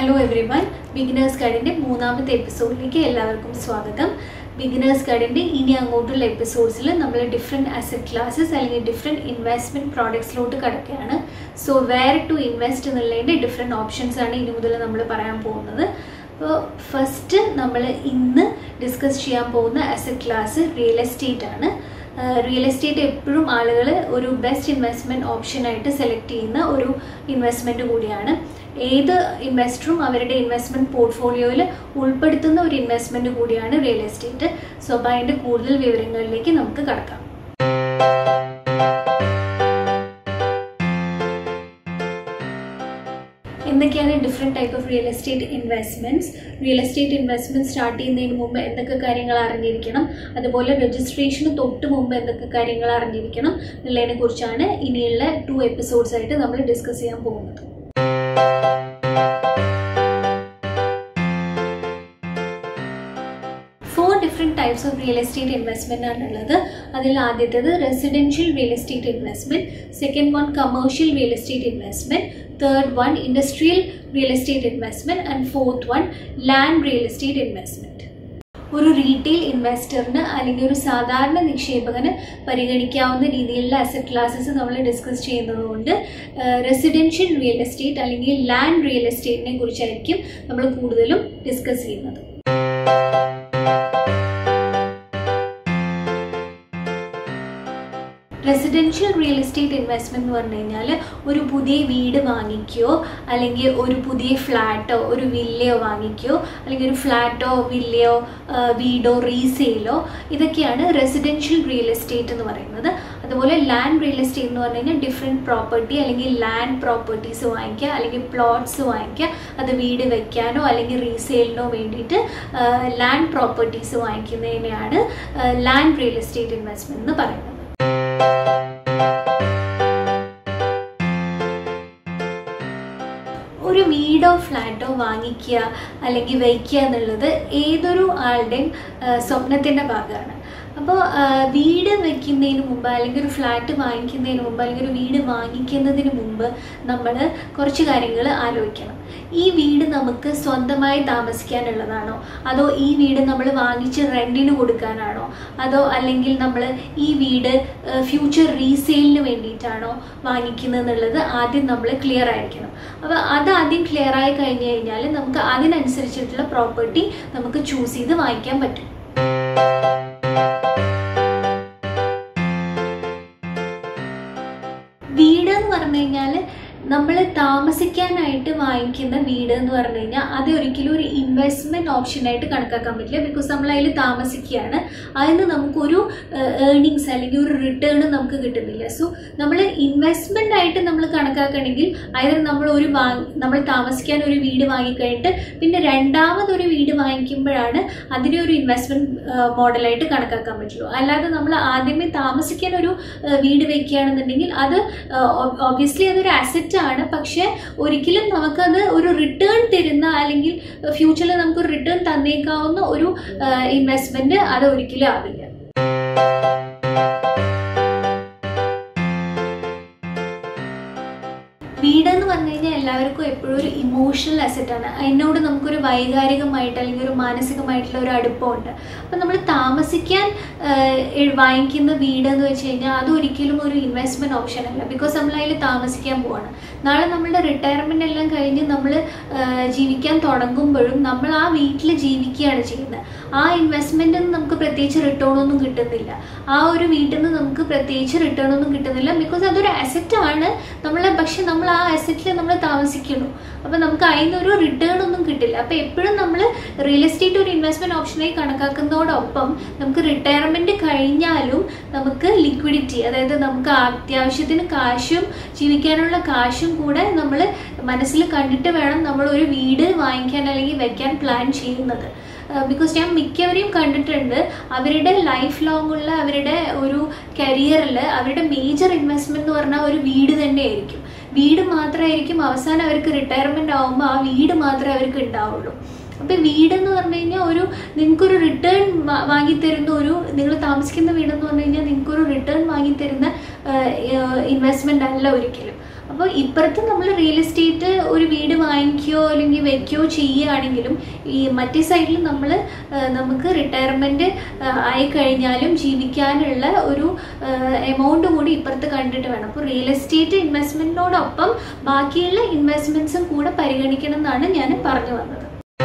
hello everyone beginners ഗൈഡിൻ്റെ മൂന്നാമത്തെ എപ്പിസോഡിലേക്ക് എല്ലാവർക്കും സ്വാഗതം ബിഗിനേഴ്സ് ഗൈഡിൻ്റെ ഇനി അങ്ങോട്ടുള്ള എപ്പിസോഡ്സിൽ നമ്മൾ ഡിഫറെൻറ്റ് അസറ്റ് ക്ലാസ്സസ് അല്ലെങ്കിൽ ഡിഫറെൻറ്റ് ഇൻവെസ്റ്റ്മെൻറ്റ് പ്രോഡക്ട്സിലോട്ട് കിടക്കുകയാണ് സോ വേർ ടു ഇൻവെസ്റ്റ് എന്നുള്ളതിൻ്റെ ഡിഫറെൻറ്റ് ഓപ്ഷൻസ് ആണ് ഇനി മുതൽ നമ്മൾ പറയാൻ പോകുന്നത് അപ്പോൾ ഫസ്റ്റ് നമ്മൾ ഇന്ന് ഡിസ്കസ് ചെയ്യാൻ പോകുന്ന അസറ്റ് ക്ലാസ് റിയൽ എസ്റ്റേറ്റ് ആണ് റിയൽ എസ്റ്റേറ്റ് എപ്പോഴും ആളുകൾ ഒരു ബെസ്റ്റ് ഇൻവെസ്റ്റ്മെൻറ്റ് ഓപ്ഷനായിട്ട് സെലക്ട് ചെയ്യുന്ന ഒരു ഇൻവെസ്റ്റ്മെൻറ്റ് കൂടിയാണ് ഏത് ഇൻവെസ്റ്ററും അവരുടെ ഇൻവെസ്റ്റ്മെൻറ്റ് പോർട്ട്ഫോളിയോയിൽ ഉൾപ്പെടുത്തുന്ന ഒരു ഇൻവെസ്റ്റ്മെൻറ്റ് കൂടിയാണ് റിയൽ എസ്റ്റേറ്റ് സോ അപ്പോൾ അതിൻ്റെ കൂടുതൽ വിവരങ്ങളിലേക്ക് നമുക്ക് കടക്കാം എന്തൊക്കെയാണ് different type of real estate investments real estate investment start ചെയ്യുന്നതിന് മുമ്പ് എന്തൊക്കെ കാര്യങ്ങൾ അറിഞ്ഞിരിക്കണം അതുപോലെ രജിസ്ട്രേഷന് തൊട്ട് മുമ്പ് എന്തൊക്കെ കാര്യങ്ങൾ അറിഞ്ഞിരിക്കണം എന്നുള്ളതിനെ കുറിച്ചാണ് ഇനിയുള്ള ടു എപ്പിസോഡ്സ് ആയിട്ട് നമ്മൾ ഡിസ്കസ് ചെയ്യാൻ പോകുന്നത് four different types of real estate investment ആണുള്ളത് അതിൽ ആദ്യത്തേത് residential real estate investment second one commercial real estate investment third one industrial real estate investment and fourth one land real estate investment ഒരു retail ഇൻവെസ്റ്ററിന് അല്ലെങ്കിൽ ഒരു സാധാരണ നിക്ഷേപകന് പരിഗണിക്കാവുന്ന രീതിയിലുള്ള അസറ്റ് ക്ലാസ്സസ് നമ്മൾ ഡിസ്കസ് ചെയ്യുന്നതുകൊണ്ട് റെസിഡൻഷ്യൽ റിയൽ എസ്റ്റേറ്റ് അല്ലെങ്കിൽ ലാൻഡ് റിയൽ എസ്റ്റേറ്റിനെ കുറിച്ചായിരിക്കും നമ്മൾ കൂടുതലും ഡിസ്കസ് ചെയ്യുന്നത് റെസിഡൻഷ്യൽ റിയൽ എസ്റ്റേറ്റ് ഇൻവെസ്റ്റ്മെന്റ് എന്ന് പറഞ്ഞു കഴിഞ്ഞാൽ ഒരു പുതിയ വീട് വാങ്ങിക്കുകയോ അല്ലെങ്കിൽ ഒരു പുതിയ ഫ്ലാറ്റോ ഒരു വില്ലയോ വാങ്ങിക്കുകയോ അല്ലെങ്കിൽ ഒരു ഫ്ലാറ്റോ വില്ലയോ വീടോ റീസെയിലോ ഇതൊക്കെയാണ് റെസിഡൻഷ്യൽ റിയൽ എസ്റ്റേറ്റ് എന്ന് പറയുന്നത് അതുപോലെ ലാൻഡ് റിയൽ എസ്റ്റേറ്റ് എന്ന് പറഞ്ഞു കഴിഞ്ഞാൽ ഡിഫറെൻറ്റ് പ്രോപ്പർട്ടി അല്ലെങ്കിൽ ലാൻഡ് പ്രോപ്പർട്ടീസ് വാങ്ങിക്കുക അല്ലെങ്കിൽ പ്ലോട്ട്സ് വാങ്ങിക്കുക അത് വീട് വെക്കാനോ അല്ലെങ്കിൽ റീസെയിലിനോ വേണ്ടിയിട്ട് ലാൻഡ് പ്രോപ്പർട്ടീസ് വാങ്ങിക്കുന്നതിനെയാണ് ലാൻഡ് റിയൽ എസ്റ്റേറ്റ് ഇൻവെസ്റ്റ്മെന്റ് എന്ന് പറയുന്നത് ഒരു വീടോ ഫ്ലാറ്റോ വാങ്ങിക്കുക അല്ലെങ്കിൽ വയ്ക്കുക എന്നുള്ളത് ഏതൊരു ആളുടെയും സ്വപ്നത്തിൻ്റെ ഭാഗമാണ് അപ്പോൾ വീട് വെക്കുന്നതിന് മുമ്പ് അല്ലെങ്കിൽ ഒരു ഫ്ലാറ്റ് വാങ്ങിക്കുന്നതിന് മുമ്പ് അല്ലെങ്കിൽ ഒരു വീട് വാങ്ങിക്കുന്നതിന് മുമ്പ് നമ്മൾ കുറച്ച് കാര്യങ്ങൾ ആലോചിക്കണം ഈ വീട് നമുക്ക് സ്വന്തമായി താമസിക്കാനുള്ളതാണോ അതോ ഈ വീട് നമ്മൾ വാങ്ങിച്ച് റെൻറ്റിന് കൊടുക്കാനാണോ അതോ അല്ലെങ്കിൽ നമ്മൾ ഈ വീട് ഫ്യൂച്ചർ റീസെയിലിന് വേണ്ടിയിട്ടാണോ വാങ്ങിക്കുന്നത് എന്നുള്ളത് ആദ്യം നമ്മൾ ക്ലിയർ ആയിരിക്കണം അപ്പോൾ അത് ആദ്യം ക്ലിയർ ആയി കഴിഞ്ഞ് കഴിഞ്ഞാൽ നമുക്ക് അതിനനുസരിച്ചിട്ടുള്ള പ്രോപ്പർട്ടി നമുക്ക് ചൂസ് ചെയ്ത് വാങ്ങിക്കാൻ പറ്റും വീട് എന്ന് പറഞ്ഞു കഴിഞ്ഞാൽ നമ്മൾ താമസിക്കാനായിട്ട് വാങ്ങിക്കുന്ന വീട് എന്ന് പറഞ്ഞു കഴിഞ്ഞാൽ അത് ഒരിക്കലും ഒരു ഇൻവെസ്റ്റ്മെൻറ്റ് ഓപ്ഷനായിട്ട് കണക്കാക്കാൻ പറ്റില്ല ബിക്കോസ് നമ്മൾ അതിൽ താമസിക്കുകയാണ് അതിന് നമുക്കൊരു ഏർണിങ്സ് അല്ലെങ്കിൽ ഒരു റിട്ടേൺ നമുക്ക് കിട്ടുന്നില്ല സോ നമ്മൾ ഇൻവെസ്റ്റ്മെൻ്റ് ആയിട്ട് നമ്മൾ കണക്കാക്കണമെങ്കിൽ അതായത് നമ്മൾ ഒരു വാങ്ങി നമ്മൾ താമസിക്കാൻ ഒരു വീട് വാങ്ങിക്കഴിഞ്ഞിട്ട് പിന്നെ രണ്ടാമതൊരു വീട് വാങ്ങിക്കുമ്പോഴാണ് അതിനെ ഒരു ഇൻവെസ്റ്റ്മെൻറ്റ് മോഡലായിട്ട് കണക്കാക്കാൻ പറ്റുള്ളൂ അല്ലാതെ നമ്മൾ ആദ്യമേ താമസിക്കാൻ ഒരു വീട് വെക്കുകയാണെന്നുണ്ടെങ്കിൽ അത് ഓബ്വിയസ്ലി അതൊരു അസറ്റ് ആണ് പക്ഷേ ഒരിക്കലും നമുക്കത് ഒരു റിട്ടേൺ തരുന്ന അല്ലെങ്കിൽ ഫ്യൂച്ചറിൽ നമുക്ക് റിട്ടേൺ തന്നേക്കാവുന്ന ഒരു ഇൻവെസ്റ്റ്മെന്റ് അത് ഒരിക്കലും ആവില്ല വീടെന്ന് പറഞ്ഞു കഴിഞ്ഞാൽ എല്ലാവർക്കും എപ്പോഴും ഒരു ഇമോഷണൽ അസറ്റാണ് അതിനോട് നമുക്കൊരു വൈകാരികമായിട്ട് അല്ലെങ്കിൽ ഒരു മാനസികമായിട്ടുള്ള ഒരു അടുപ്പമുണ്ട് അപ്പം നമ്മൾ താമസിക്കാൻ വാങ്ങിക്കുന്ന വീട് എന്ന് വെച്ച് കഴിഞ്ഞാൽ അത് ഒരിക്കലും ഒരു ഇൻവെസ്റ്റ്മെൻറ്റ് ഓപ്ഷൻ അല്ല ബിക്കോസ് നമ്മൾ അതിൽ താമസിക്കാൻ പോവാണ് നാളെ നമ്മളുടെ റിട്ടയർമെൻ്റ് എല്ലാം കഴിഞ്ഞ് നമ്മൾ ജീവിക്കാൻ തുടങ്ങുമ്പോഴും നമ്മൾ ആ വീട്ടിൽ ജീവിക്കുകയാണ് ചെയ്യുന്നത് ആ ഇൻവെസ്റ്റ്മെൻറ്റിൽ നിന്ന് നമുക്ക് പ്രത്യേകിച്ച് റിട്ടേൺ ഒന്നും കിട്ടുന്നില്ല ആ ഒരു വീട്ടിൽ നിന്ന് നമുക്ക് പ്രത്യേകിച്ച് റിട്ടേൺ ഒന്നും കിട്ടുന്നില്ല ബിക്കോസ് അതൊരു അസറ്റ് ആണ് നമ്മൾ പക്ഷെ നമ്മൾ ആ അസറ്റിൽ നമ്മൾ താമസിക്കുന്നു അപ്പോൾ നമുക്ക് അതിന് ഒരു റിട്ടേൺ ഒന്നും കിട്ടില്ല അപ്പോൾ എപ്പോഴും നമ്മൾ റിയൽ എസ്റ്റേറ്റ് ഒരു ഇൻവെസ്റ്റ്മെൻറ്റ് ഓപ്ഷനായി കണക്കാക്കുന്നതോടൊപ്പം നമുക്ക് റിട്ടയർമെൻറ്റ് കഴിഞ്ഞാലും നമുക്ക് ലിക്വിഡിറ്റി അതായത് നമുക്ക് അത്യാവശ്യത്തിന് കാശും ജീവിക്കാനുള്ള കാശും കൂടെ നമ്മൾ മനസ്സിൽ കണ്ടിട്ട് വേണം നമ്മൾ ഒരു വീട് വാങ്ങിക്കാൻ അല്ലെങ്കിൽ വെക്കാൻ പ്ലാൻ ചെയ്യുന്നത് ബിക്കോസ് ഞാൻ മിക്കവരെയും കണ്ടിട്ടുണ്ട് അവരുടെ ലൈഫ് ലോങ് ഉള്ള അവരുടെ ഒരു കരിയറിൽ അവരുടെ മേജർ ഇൻവെസ്റ്റ്മെന്റ് എന്ന് പറഞ്ഞാൽ ഒരു വീട് തന്നെയായിരിക്കും വീട് മാത്രമായിരിക്കും അവസാനം അവർക്ക് റിട്ടയർമെന്റ് ആകുമ്പോൾ ആ വീട് മാത്രമേ അവർക്ക് ഉണ്ടാവുള്ളൂ അപ്പം വീടെന്ന് പറഞ്ഞു കഴിഞ്ഞാൽ ഒരു നിങ്ങൾക്കൊരു റിട്ടേൺ വാങ്ങിത്തരുന്ന ഒരു നിങ്ങൾ താമസിക്കുന്ന വീടെന്ന് പറഞ്ഞു കഴിഞ്ഞാൽ നിങ്ങൾക്കൊരു റിട്ടേൺ വാങ്ങിത്തരുന്ന ഇൻവെസ്റ്റ്മെന്റ് അല്ല ഒരിക്കലും അപ്പോൾ ഇപ്പുറത്ത് നമ്മൾ റിയൽ എസ്റ്റേറ്റ് ഒരു വീട് വാങ്ങിക്കുകയോ അല്ലെങ്കിൽ വെക്കുകയോ ചെയ്യുകയാണെങ്കിലും ഈ മറ്റേ സൈഡിൽ നമ്മൾ നമുക്ക് റിട്ടയർമെൻറ്റ് ആയി കഴിഞ്ഞാലും ജീവിക്കാനുള്ള ഒരു എമൗണ്ട് കൂടി ഇപ്പുറത്ത് കണ്ടിട്ട് വേണം അപ്പോൾ റിയൽ എസ്റ്റേറ്റ് ഇൻവെസ്റ്റ്മെൻറ്റിനോടൊപ്പം ബാക്കിയുള്ള ഇൻവെസ്റ്റ്മെൻറ്റ്സും കൂടെ പരിഗണിക്കണം എന്നാണ് ഞാൻ പറഞ്ഞു വന്നത്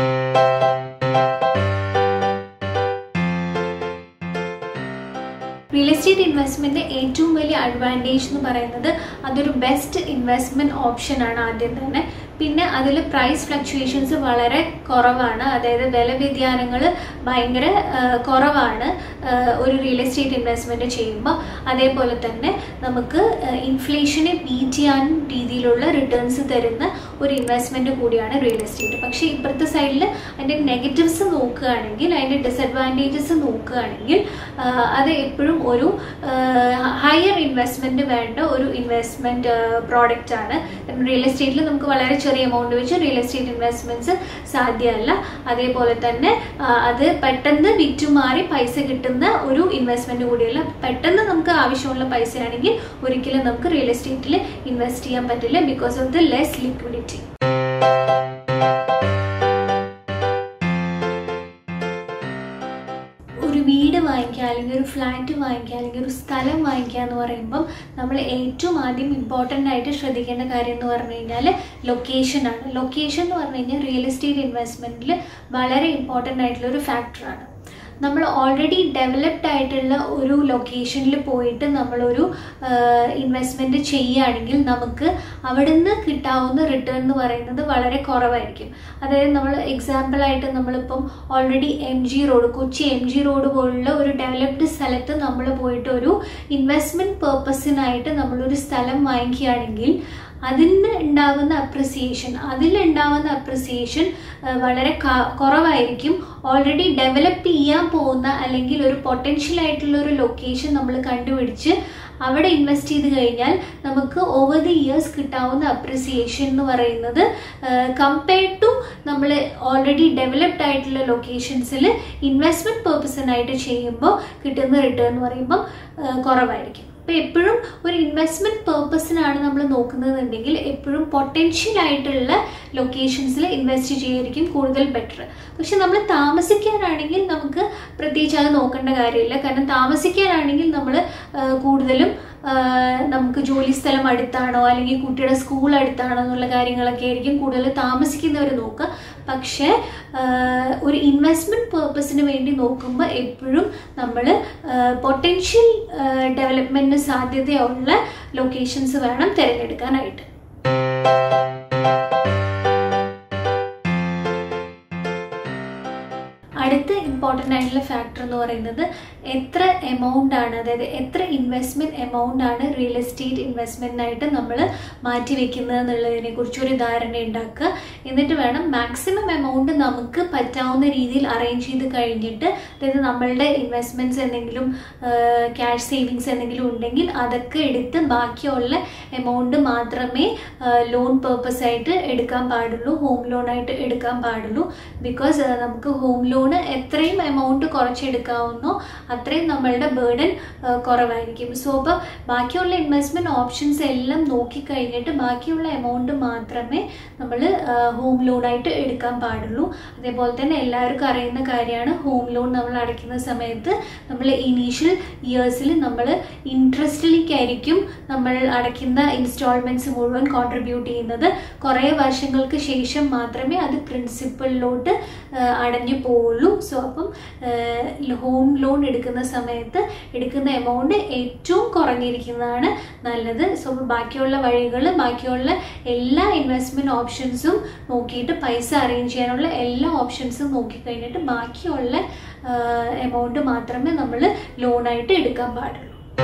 റിയൽ എസ്റ്റേറ്റ് ഇൻവെസ്റ്റ്മെൻറ്റ് ഏറ്റവും വലിയ അഡ്വാൻറ്റേജ് എന്ന് പറയുന്നത് അതൊരു ബെസ്റ്റ് ഇൻവെസ്റ്റ്മെൻറ്റ് ഓപ്ഷനാണ് ആദ്യം തന്നെ പിന്നെ അതിൽ പ്രൈസ് ഫ്ലക്ച്വേഷൻസ് വളരെ കുറവാണ് അതായത് വില വ്യതിയാനങ്ങൾ ഭയങ്കര ആ, കുറവാണ് ആ, ഒരു റിയൽ എസ്റ്റേറ്റ് ഇൻവെസ്റ്റ്മെൻറ്റ് ചെയ്യുമ്പോൾ അതേപോലെ തന്നെ നമുക്ക് ഇൻഫ്ലേഷനെ ബീറ്റ് ചെയ്യാൻ രീതിയിലുള്ള റിട്ടേൺസ് തരുന്ന ഒരു ഇൻവെസ്റ്റ്മെൻറ്റ് കൂടിയാണ് റിയൽ എസ്റ്റേറ്റ് പക്ഷേ ഇപ്പുറത്തെ സൈഡിൽ അതിൻ്റെ നെഗറ്റീവ്സ് നോക്കുകയാണെങ്കിൽ അതിൻ്റെ ഡിസഡ്വാൻറ്റേജസ് നോക്കുകയാണെങ്കിൽ ആ, അത് എപ്പോഴും ഒരു ഹയർ ഇൻവെസ്റ്റ്മെൻറ്റ് വേണ്ട ഒരു ഇൻവെസ്റ്റ്മെൻറ്റ് പ്രോഡക്റ്റ് ആണ് റിയൽ എസ്റ്റേറ്റിൽ നമുക്ക് വളരെ ചെറിയ എമൗണ്ട് വെച്ച് റിയൽ എസ്റ്റേറ്റ് ഇൻവെസ്റ്റ്മെൻറ്റ്സ് സാധ്യമല്ല അതേപോലെ തന്നെ ആ, അത് പെട്ടെന്ന് വിറ്റുമാറി പൈസ കിട്ടുന്ന ഒരു ഇൻവെസ്റ്റ്മെൻറ്റ് കൂടിയല്ല പെട്ടെന്ന് നമുക്ക് ആവശ്യമുള്ള പൈസയാണെങ്കിൽ ഒരിക്കലും നമുക്ക് റിയൽ എസ്റ്റേറ്റിൽ ഇൻവെസ്റ്റ് ചെയ്യാൻ പറ്റില്ല because of the less liquidity ഒരു വീട് വാങ്ങിക്കുക അല്ലെങ്കിൽ ഒരു ഫ്ലാറ്റ് വാങ്ങിക്കുക അല്ലെങ്കിൽ ഒരു സ്ഥലം വാങ്ങിക്കുക എന്ന് പറയുമ്പം നമ്മൾ ഏറ്റവും ആദ്യം ഇമ്പോർട്ടൻ്റ് ആയിട്ട് ശ്രദ്ധിക്കേണ്ട കാര്യം എന്ന് പറഞ്ഞു കഴിഞ്ഞാൽ ലൊക്കേഷനാണ് ലൊക്കേഷൻ എന്ന് പറഞ്ഞു കഴിഞ്ഞാൽ റിയൽ എസ്റ്റേറ്റ് ഇൻവെസ്റ്റ്മെൻറ്റിൽ വളരെ ഇമ്പോർട്ടൻ്റ് ആയിട്ടുള്ള ഒരു ഫാക്ടറാണ് നമ്മൾ ഓൾറെഡി ഡെവലപ്ഡ് ആയിട്ടുള്ള ഒരു ലൊക്കേഷനിൽ പോയിട്ട് നമ്മളൊരു ഇൻവെസ്റ്റ്മെൻറ്റ് ചെയ്യുകയാണെങ്കിൽ നമുക്ക് അവിടുന്ന് കിട്ടാവുന്ന റിട്ടേൺ എന്ന് പറയുന്നത് വളരെ കുറവായിരിക്കും അതായത് നമ്മൾ എക്സാമ്പിളായിട്ട് നമ്മളിപ്പം already M G road Kochi M G road പോലുള്ള ഒരു ഡെവലപ്ഡ് സ്ഥലത്ത് നമ്മൾ പോയിട്ട് ഒരു ഇൻവെസ്റ്റ്മെൻറ്റ് പേർപ്പസിനായിട്ട് നമ്മളൊരു സ്ഥലം വാങ്ങിക്കുകയാണെങ്കിൽ അതിന് ഉണ്ടാവുന്ന അപ്രിസിയേഷൻ അതിലുണ്ടാവുന്ന അപ്രിസിയേഷൻ വളരെ ക- കുറവായിരിക്കും ഓൾറെഡി ഡെവലപ്പ് ചെയ്യാൻ പോകുന്ന അല്ലെങ്കിൽ ഒരു പൊട്ടൻഷ്യൽ ആയിട്ടുള്ള ഒരു ലൊക്കേഷൻ നമ്മൾ കണ്ടുപിടിച്ച് അവിടെ ഇൻവെസ്റ്റ് ചെയ്ത് കഴിഞ്ഞാൽ നമുക്ക് ഓവർ ദി ഇയേഴ്സ് കിട്ടാവുന്ന അപ്രിസിയേഷൻ എന്ന് പറയുന്നത് കമ്പയർഡ് ടു നമ്മൾ ഓൾറെഡി ഡെവലപ്ഡ് ആയിട്ടുള്ള ലൊക്കേഷൻസിൽ ഇൻവെസ്റ്റ്മെൻറ്റ് പേർപ്പസിനായിട്ട് ചെയ്യുമ്പോൾ കിട്ടുന്ന റിട്ടേൺ എന്ന് പറയുമ്പോൾ ആ, കുറവായിരിക്കും അപ്പോൾ എപ്പോഴും ഒരു ഇൻവെസ്റ്റ്മെൻറ്റ് പേർപ്പസിനാണ് നമ്മൾ നോക്കുന്നതെന്നുണ്ടെങ്കിൽ എപ്പോഴും പൊട്ടൻഷ്യൽ ആയിട്ടുള്ള ലൊക്കേഷൻസിൽ ഇൻവെസ്റ്റ് ചെയ്യായിരിക്കും കൂടുതൽ ബെറ്റർ പക്ഷെ നമ്മൾ താമസിക്കാനാണെങ്കിൽ നമുക്ക് പ്രത്യേകിച്ച് അത് നോക്കേണ്ട കാര്യമില്ല കാരണം താമസിക്കാനാണെങ്കിൽ നമ്മൾ കൂടുതലും ആ, നമുക്ക് ജോലി സ്ഥലം അടുത്താണോ അല്ലെങ്കിൽ കുട്ടിയുടെ സ്കൂൾ അടുത്താണോ എന്നുള്ള കാര്യങ്ങളൊക്കെ ആയിരിക്കും കൂടുതൽ താമസിക്കുന്നവർ നോക്കുക പക്ഷേ ആ, ഒരു ഇൻവെസ്റ്റ്മെൻറ്റ് പേർപ്പസിന് വേണ്ടി നോക്കുമ്പോൾ എപ്പോഴും നമ്മൾ പൊട്ടൻഷ്യൽ ഡെവലപ്മെൻറ്റിന് സാധ്യതയുള്ള ലൊക്കേഷൻസ് വേണം തിരഞ്ഞെടുക്കാനായിട്ട് അടുത്ത ഇമ്പോർട്ടൻ്റ് ആയിട്ടുള്ള ഫാക്ടർ എന്ന് പറയുന്നത് എത്ര എമൗണ്ട് ആണ് അതായത് എത്ര ഇൻവെസ്റ്റ്മെൻറ്റ് എമൗണ്ട് ആണ് റിയൽ എസ്റ്റേറ്റ് ഇൻവെസ്റ്റ്മെൻറ്റിനായിട്ട് നമ്മൾ മാറ്റി വെക്കുന്നത് എന്നുള്ളതിനെ കുറിച്ച് ഒരു ധാരണ ഉണ്ടാക്കുക എന്നിട്ട് വേണം മാക്സിമം എമൗണ്ട് നമുക്ക് പറ്റാവുന്ന രീതിയിൽ അറേഞ്ച് ചെയ്ത് കഴിഞ്ഞിട്ട് അതായത് നമ്മളുടെ ഇൻവെസ്റ്റ്മെൻറ്റ്സ് എന്തെങ്കിലും ക്യാഷ് സേവിങ്സ് എന്തെങ്കിലും ഉണ്ടെങ്കിൽ അതൊക്കെ എടുത്ത് ബാക്കിയുള്ള എമൗണ്ട് മാത്രമേ ലോൺ പേർപ്പസ് ആയിട്ട് എടുക്കാൻ പാടുള്ളൂ ഹോം ലോൺ ആയിട്ട് എടുക്കാൻ പാടുള്ളൂ ബിക്കോസ് നമുക്ക് ഹോം ലോണ് എത്രയും എമൗണ്ട് കുറച്ചെടുക്കാവുന്നോ അത്രയും നമ്മളുടെ ബേർഡൻ കുറവായിരിക്കും സോ അപ്പോൾ ബാക്കിയുള്ള ഇൻവെസ്റ്റ്മെൻറ്റ് ഓപ്ഷൻസ് എല്ലാം നോക്കിക്കഴിഞ്ഞിട്ട് ബാക്കിയുള്ള എമൗണ്ട് മാത്രമേ നമ്മൾ ഹോം ലോണായിട്ട് എടുക്കാൻ പാടുള്ളൂ അതേപോലെ തന്നെ എല്ലാവർക്കും അറിയുന്ന കാര്യമാണ് ഹോം ലോൺ നമ്മൾ അടയ്ക്കുന്ന സമയത്ത് നമ്മൾ ഇനീഷ്യൽ ഇയേഴ്സിൽ നമ്മൾ ഇൻട്രസ്റ്റിലേക്കായിരിക്കും നമ്മൾ അടയ്ക്കുന്ന ഇൻസ്റ്റാൾമെൻറ്റ്സ് മുഴുവൻ കോൺട്രിബ്യൂട്ട് ചെയ്യുന്നത് കുറേ വർഷങ്ങൾക്ക് ശേഷം മാത്രമേ അത് പ്രിൻസിപ്പളിലോട്ട് അടഞ്ഞു പോവുള്ളൂ സോ അപ്പം ഹോം ലോൺ എടുക്കുന്ന സമയത്ത് എടുക്കുന്ന എമൗണ്ട് ഏറ്റവും കുറഞ്ഞിരിക്കുന്നതാണ് നല്ലത് സോ ബാക്കിയുള്ള വഴികൾ ബാക്കിയുള്ള എല്ലാ ഇൻവെസ്റ്റ്മെൻറ്റ് ഓപ്ഷൻസും നോക്കിയിട്ട് പൈസ അറേഞ്ച് ചെയ്യാനുള്ള എല്ലാ ഓപ്ഷൻസും നോക്കിക്കഴിഞ്ഞിട്ട് ബാക്കിയുള്ള എമൗണ്ട് മാത്രമേ നമ്മൾ ലോണായിട്ട് എടുക്കാൻ പാടുള്ളൂ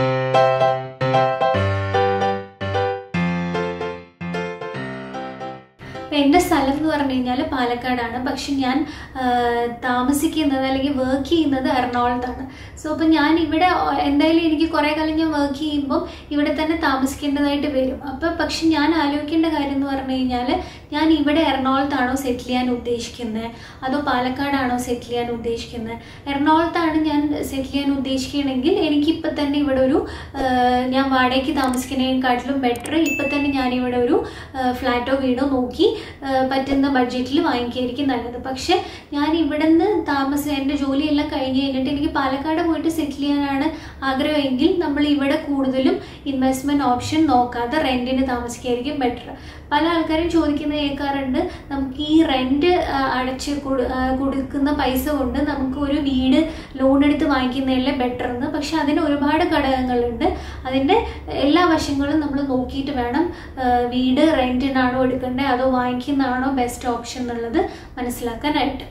അപ്പം എൻ്റെ സ്ഥലം എന്ന് പറഞ്ഞു കഴിഞ്ഞാൽ പാലക്കാടാണ് പക്ഷെ ഞാൻ ആ, താമസിക്കുന്നത് അല്ലെങ്കിൽ വർക്ക് ചെയ്യുന്നത് എറണാകുളത്താണ് സോ അപ്പം ഞാൻ ഇവിടെ ഓ- എന്തായാലും എനിക്ക് കുറേ കാലം ഞാൻ വർക്ക് ചെയ്യുമ്പം ഇവിടെ തന്നെ താമസിക്കേണ്ടതായിട്ട് വരും അപ്പം പക്ഷെ ഞാൻ ആലോചിക്കേണ്ട കാര്യം എന്ന് പറഞ്ഞു കഴിഞ്ഞാൽ ഞാൻ ഇവിടെ എറണാകുളത്താണോ സെറ്റിൽ ചെയ്യാൻ ഉദ്ദേശിക്കുന്നത് അതോ പാലക്കാടാണോ സെറ്റിൽ ചെയ്യാൻ ഉദ്ദേശിക്കുന്നത് എറണാകുളത്താണ് ഞാൻ സെറ്റിൽ ചെയ്യാൻ ഉദ്ദേശിക്കുകയാണെങ്കിൽ എനിക്കിപ്പോൾ തന്നെ ഇവിടെ ഒരു ആ, ഞാൻ വാടകയ്ക്ക് താമസിക്കുന്നതിനെക്കാട്ടിലും ബെറ്റർ ഇപ്പം തന്നെ ഞാനിവിടെ ഒരു ഫ്ലാറ്റോ വീടോ നോക്കി ആ, പറ്റുന്ന ബഡ്ജറ്റിൽ വാങ്ങിക്കുകയായിരിക്കും നല്ലത് പക്ഷേ ഞാൻ ഇവിടെ നിന്ന് താമസം എൻ്റെ ജോലിയെല്ലാം കഴിഞ്ഞ് കഴിഞ്ഞിട്ട് എനിക്ക് പാലക്കാട് പോയിട്ട് സെറ്റിൽ ചെയ്യാനാണ് ആഗ്രഹമെങ്കിൽ നമ്മൾ ഇവിടെ കൂടുതലും ഇൻവെസ്റ്റ്മെൻറ്റ് ഓപ്ഷൻ നോക്കാതെ റെൻറ്റിന് താമസിക്കുകയായിരിക്കും ബെറ്റർ പല ആൾക്കാരും ചോദിക്കുന്നത് കേൾക്കാറുണ്ട് നമുക്ക് ഈ റെൻറ്റ് അടച്ച് കൊടു- ആ, കൊടുക്കുന്ന പൈസ കൊണ്ട് നമുക്ക് ഒരു വീട് ലോൺ എടുത്ത് വാങ്ങിക്കുന്നതല്ലേ ബെറ്റർ എന്ന് പക്ഷെ അതിന് ഒരുപാട് ഘടകങ്ങളുണ്ട് അതിൻ്റെ എല്ലാ വശങ്ങളും നമ്മൾ നോക്കിയിട്ട് വേണം ആ, വീട് റെൻറ്റിനാണോ എടുക്കേണ്ടത് അതോ വാങ്ങിക്കുന്നതാണോ ബെസ്റ്റ് ഓപ്ഷൻ എന്നുള്ളത് മനസ്സിലാക്കാനായിട്ട്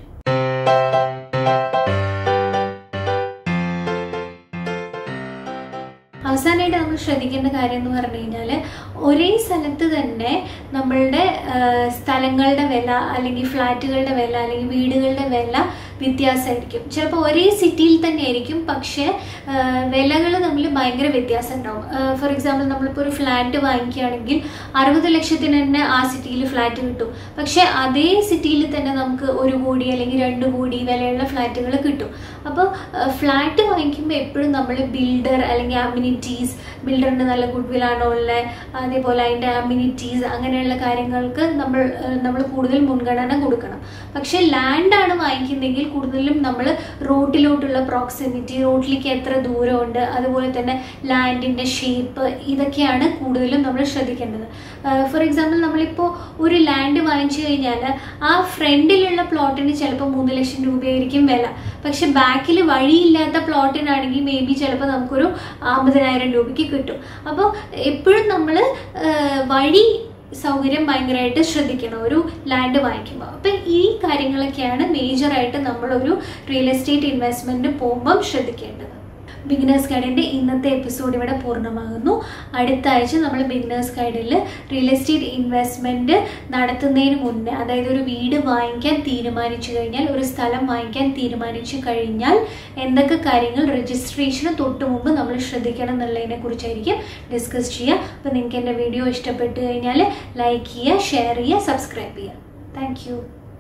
അവസാനമായിട്ട് നമ്മൾ ശ്രദ്ധിക്കേണ്ട കാര്യം എന്ന് പറഞ്ഞു കഴിഞ്ഞാൽ ഒരേ സ്ഥലത്ത് തന്നെ നമ്മളുടെ ആ, സ്ഥലങ്ങളുടെ വില അല്ലെങ്കിൽ ഫ്ലാറ്റുകളുടെ വില അല്ലെങ്കിൽ വീടുകളുടെ വില വ്യത്യാസമായിരിക്കും ചിലപ്പോൾ ഒരേ സിറ്റിയിൽ തന്നെ ആയിരിക്കും പക്ഷേ വിലകൾ തമ്മിൽ ഭയങ്കര വ്യത്യാസം ഉണ്ടാവും ഫോർ എക്സാമ്പിൾ നമ്മളിപ്പോൾ ഒരു ഫ്ലാറ്റ് വാങ്ങിക്കുകയാണെങ്കിൽ അറുപത് ലക്ഷത്തിന് തന്നെ ആ സിറ്റിയിൽ ഫ്ലാറ്റ് കിട്ടും പക്ഷേ അതേ സിറ്റിയിൽ തന്നെ നമുക്ക് ഒരു കോടി അല്ലെങ്കിൽ രണ്ട് കോടി വിലയുള്ള ഫ്ലാറ്റുകൾ കിട്ടും അപ്പോൾ ഫ്ലാറ്റ് വാങ്ങിക്കുമ്പോൾ എപ്പോഴും നമ്മൾ ബിൽഡർ അല്ലെങ്കിൽ അമ്യൂണിറ്റീസ് ബിൽഡറിന് നല്ല ഗുഡ് വില്ലാണോ ഉള്ളത് അതേപോലെ അതിൻ്റെ അമ്യൂണിറ്റീസ് അങ്ങനെയുള്ള കാര്യങ്ങൾക്ക് നമ്മൾ നമ്മൾ കൂടുതൽ മുൻഗണന കൊടുക്കണം പക്ഷേ ലാൻഡാണ് വാങ്ങിക്കുന്നതെങ്കിൽ കൂടുതലും നമ്മൾ റോഡിലോട്ടുള്ള പ്രോക്സിമിറ്റി റോഡിലേക്ക് എത്ര ദൂരമുണ്ട് അതുപോലെ തന്നെ ലാൻഡിൻ്റെ ഷേപ്പ് ഇതൊക്കെയാണ് കൂടുതലും നമ്മൾ ശ്രദ്ധിക്കേണ്ടത് ഫോർ എക്സാമ്പിൾ നമ്മളിപ്പോൾ ഒരു ലാൻഡ് വാങ്ങിച്ചു കഴിഞ്ഞാൽ ആ ഫ്രണ്ടിലുള്ള പ്ലോട്ടിന് ചിലപ്പോൾ മൂന്ന് ലക്ഷം രൂപയായിരിക്കും വില പക്ഷെ ബാക്കിൽ വഴിയില്ലാത്ത പ്ലോട്ടിനാണെങ്കിൽ മേ ബി ചിലപ്പോൾ നമുക്കൊരു അമ്പതിനായിരം രൂപയ്ക്ക് കിട്ടും അപ്പോൾ എപ്പോഴും നമ്മൾ വഴി സൗകര്യം ഭയങ്കരമായിട്ട് ശ്രദ്ധിക്കണം ഒരു ലാൻഡ് വാങ്ങിക്കുമ്പോൾ അപ്പം ഈ കാര്യങ്ങളൊക്കെയാണ് മേജറായിട്ട് നമ്മളൊരു റിയൽ എസ്റ്റേറ്റ് ഇൻവെസ്റ്റ്മെൻറ്റ് പോകുമ്പം ശ്രദ്ധിക്കേണ്ടത് ബിഗിനേഴ്സ് ഗൈഡിൻ്റെ ഇന്നത്തെ എപ്പിസോഡ് ഇവിടെ പൂർണ്ണമാകുന്നു അടുത്ത ആഴ്ച നമ്മൾ ബിഗിനേഴ്സ് ഗൈഡിൽ റിയൽ എസ്റ്റേറ്റ് ഇൻവെസ്റ്റ്മെൻറ്റ് നടത്തുന്നതിന് മുന്നേ അതായത് ഒരു വീട് വാങ്ങിക്കാൻ തീരുമാനിച്ചു കഴിഞ്ഞാൽ ഒരു സ്ഥലം വാങ്ങിക്കാൻ തീരുമാനിച്ചു കഴിഞ്ഞാൽ എന്തൊക്കെ കാര്യങ്ങൾ രജിസ്ട്രേഷന് തൊട്ട് മുമ്പ് നമ്മൾ ശ്രദ്ധിക്കണം എന്നുള്ളതിനെ കുറിച്ചായിരിക്കും ഡിസ്കസ് ചെയ്യുക അപ്പോൾ നിങ്ങൾക്ക് എൻ്റെ വീഡിയോ ഇഷ്ടപ്പെട്ട് കഴിഞ്ഞാൽ ലൈക്ക് ചെയ്യുക ഷെയർ ചെയ്യുക സബ്സ്ക്രൈബ് ചെയ്യുക താങ്ക്